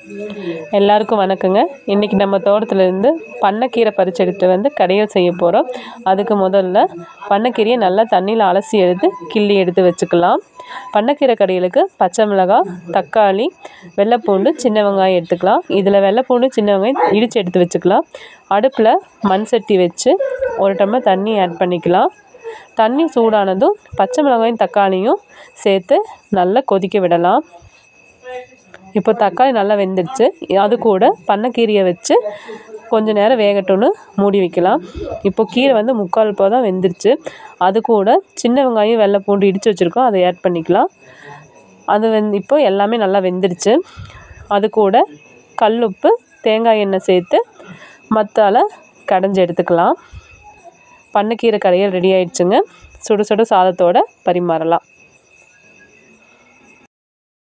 எல்லாருக்கும் வணக்கங்க இன்றைக்கி நம்ம தோட்டத்துலேருந்து பண்ணைக்கீரை பறித்து எடுத்து வந்து கடையல் செய்ய போகிறோம் அதுக்கு முதல்ல பண்ணைக்கீரையை நல்லா தண்ணியில் அலசி எடுத்து கிள்ளி எடுத்து வச்சுக்கலாம் பண்ணைக்கீரை கடையலுக்கு பச்சை மிளகாய் தக்காளி வெள்ளைப்பூண்டு சின்ன வெங்காயம் எடுத்துக்கலாம் இதில் வெள்ளைப்பூண்டு சின்ன வெங்காயம் இடித்து எடுத்து வச்சுக்கலாம் அடுப்பில் மண் சட்டி வச்சு ஒரு டம்ளர் தண்ணி ஆட் பண்ணிக்கலாம் தண்ணி சூடானதும் பச்சை மிளகாயும் தக்காளியும் சேர்த்து நல்லா கொதிக்க விடலாம் இப்போ தக்காளி நல்லா வெந்துடுச்சு அது கூட பண்ணைக்கீரையை வச்சு கொஞ்ச நேரம் வேகட்டும்னு மூடி வைக்கலாம் இப்போ கீரை வந்து முக்கால் தான் வெந்துருச்சு அது கூட சின்ன வெங்காயம் வெள்ளை பூண்டு இடித்து வச்சுருக்கோம் அதை ஆட் பண்ணிக்கலாம் அது வந்து இப்போ எல்லாமே நல்லா வெந்துருச்சு அது கூட கல்லுப்பு தேங்காய் எண்ணெய் சேர்த்து மத்தால் கடைஞ்சி எடுத்துக்கலாம் பண்ணைக்கீரை கடையல் ரெடி ஆயிடுச்சுங்க சுட சுட சாதத்தோடு பரிமாறலாம்